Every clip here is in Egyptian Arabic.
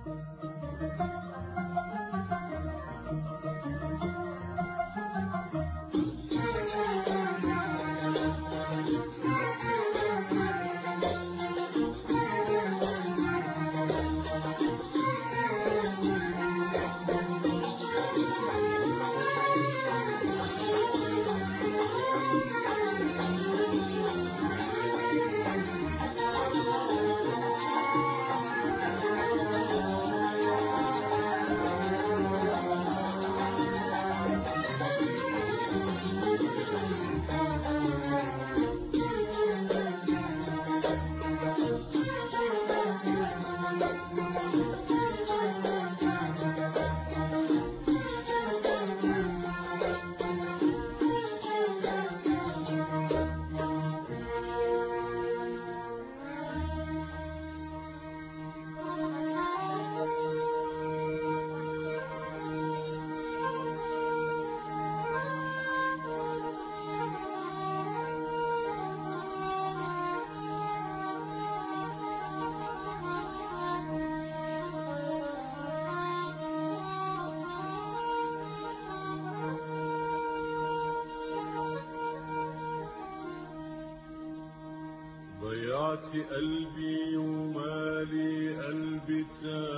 ضيعت قلبي ومالي قلبي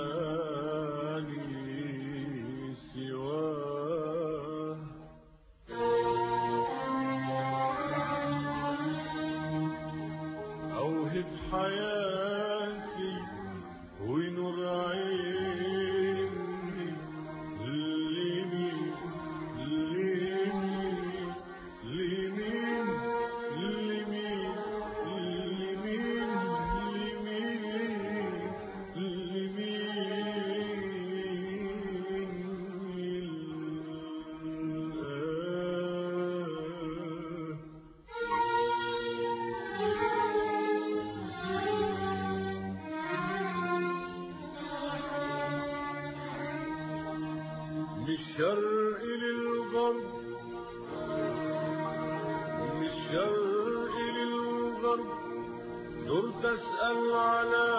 تاني سواه أوهب حياتي ونور عيني لمين لمين لمين لمين لمين لمين من الشرق للغرب من الشرق للغرب دورت اسأل على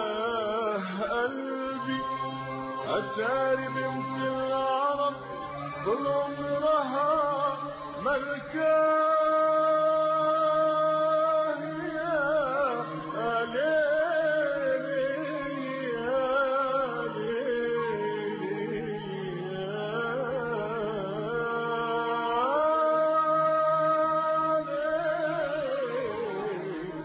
قلبي أتاري بنت العرب طول عمرها ملكاه يا ليلي يا ليلي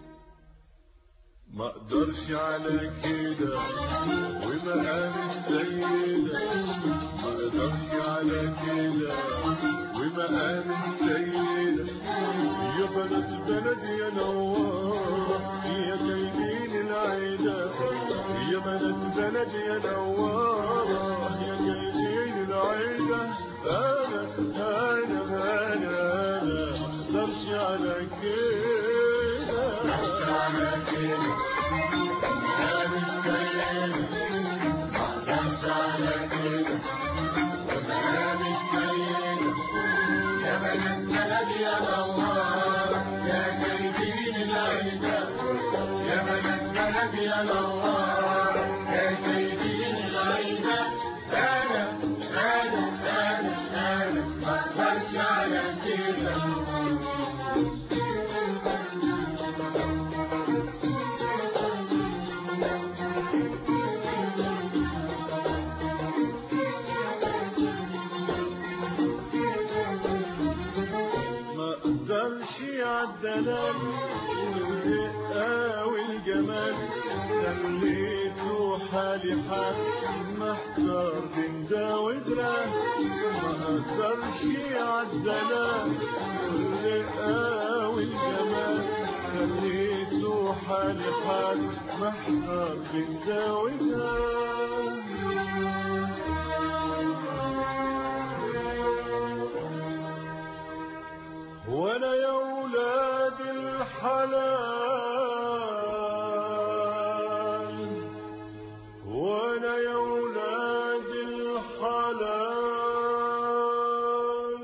ما اقدرش على كده ومقام السيدة ما اقدرش على كده ومقام السيدة يا بلد بلد يا نوار يا جايبين العيدة يا بلد بلد يا نوار يا جايبين العيدة انا انا انا انا ما اقدرش على كده على كده يا متكلم مقدرش على كده وأنا متكلم يا بلد بلد يا نوار يا جايبين العيدة يا بلد بلد يا نوار يا جايبين العيدة أنا أنا أنا أنا مقدرش على كده ما اقدرش عالدلال والرقة والجمال خليته حالي حال محتار بين ده وده ما اقدرش عالدلال والرقة والجمال خليته حالي حال محتار بين ده وده وانا يا ولاد الحلال وانا يا ولاد الحلال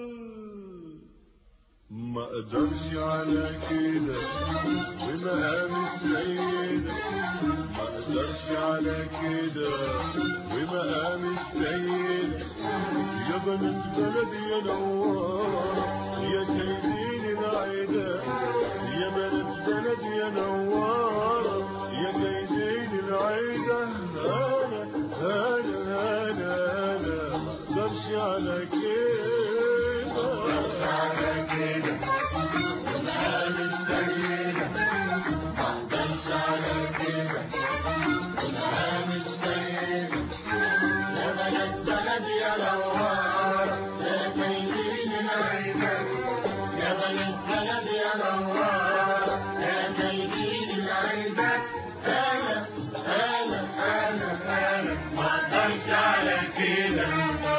ما اقدرش على كده ومقام السيدة ما اقدرش على كده ومقام السيد يا بنات بلدي يا نوار يا كيدين العدا يا بنات بلدي يا نوار يا كيدين العدا انا انا انا انا مقدرش على كده على كده ومقام السيدة ما اقدرش على كده ومقام السيدة يا بلد بلد يا نوار يا كيدين العيدة يا بلد بلد يا نوار يا كيدين العيدة انا انا انا انا ما اقدرش على كده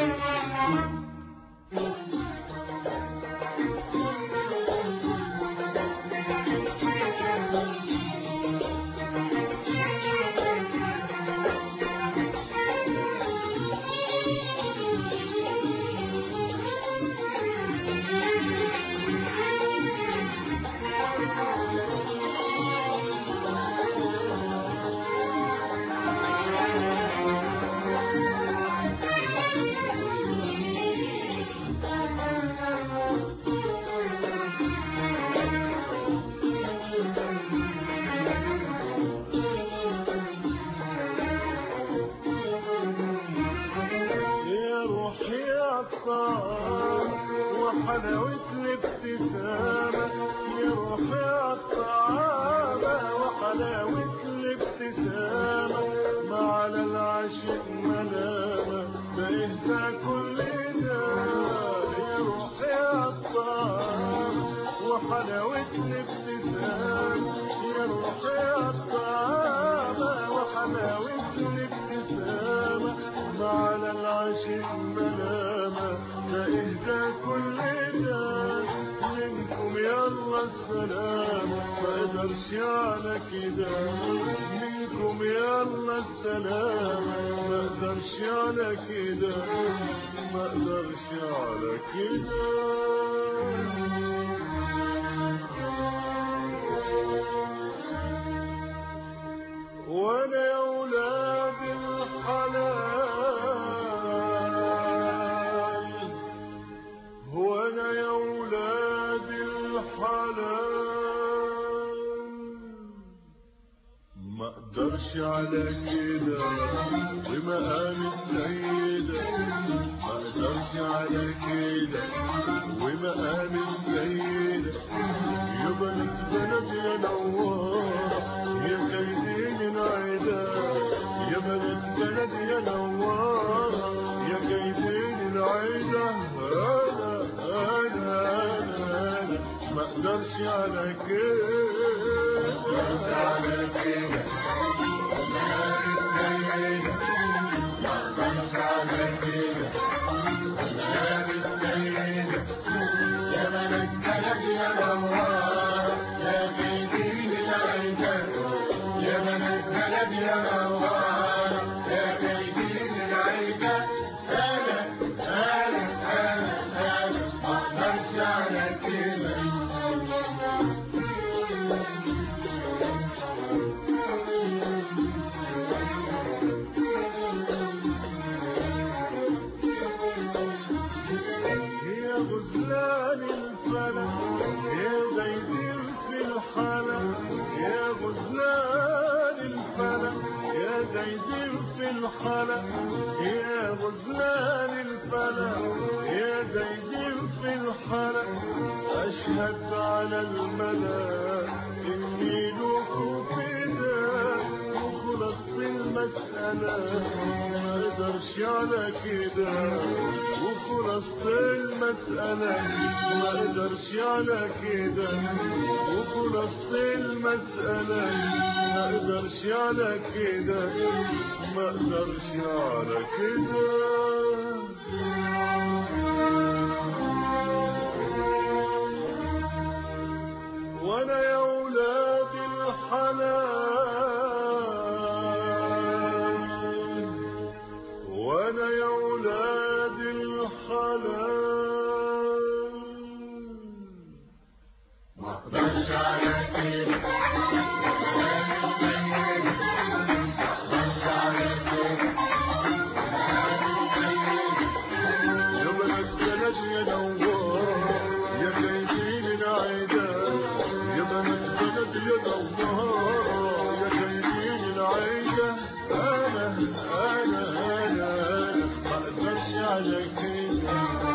يا روحي يا الطعام وحلاوة الابتسامة يا روحي يا الطعام وحلاوة الابتسامة ما على العاشق ملامة بإهدى كل ده يا روحي يا الطعام وحلاوة الابتسامة يا روحي يا الطعام وحلاوة الابتسامة ما على العاشق ملامة فإهدى كل ده منكم يلا السلام ما اقدرش على كده منكم يلا السلام ما اقدرش على كده ما اقدرش على كده وانا يا ولاد الحلال وانا يا ولاد الحلال ما اقدرش على كده ومقام السيدة ما اقدرش على كده ومقام السيدة يا بنت بلد يا نوار يا كيدين العدا يا بنت بلد يا نوار يا كيدين العدا انا انا انا انا ما اقدرش على كده على كده ومقام السيدة ما اقدرش على كده ومقام السيدة يا بلد بلد يا نوار يا كيدين العيدة يا بلد بلد يا نوار يا كيدين العيدة انا انا انا انا ما اقدرش على كده يا غزلان الفلك يا زيدين في الحلق يا غزلان الفلك يا زيدين في الحلق يا غزلان الفلك يا زيدين في الحلق أشهد على الملا إني لكم فداء وخلصت المسألة ما اقدرش على كده وخلصت المسألة ما اقدرش على كده وخلصت المسألة ما اقدرش على كده ما اقدرش على كده وانا يا ولاد الحلال وانا يا ولاد الحلال ما اقدرش على كده منورة يا شايفين العيدة يا بنات بلد يا دوارة يا شايفين العيدة أنا أنا أنا أنا ما أقدرش على كده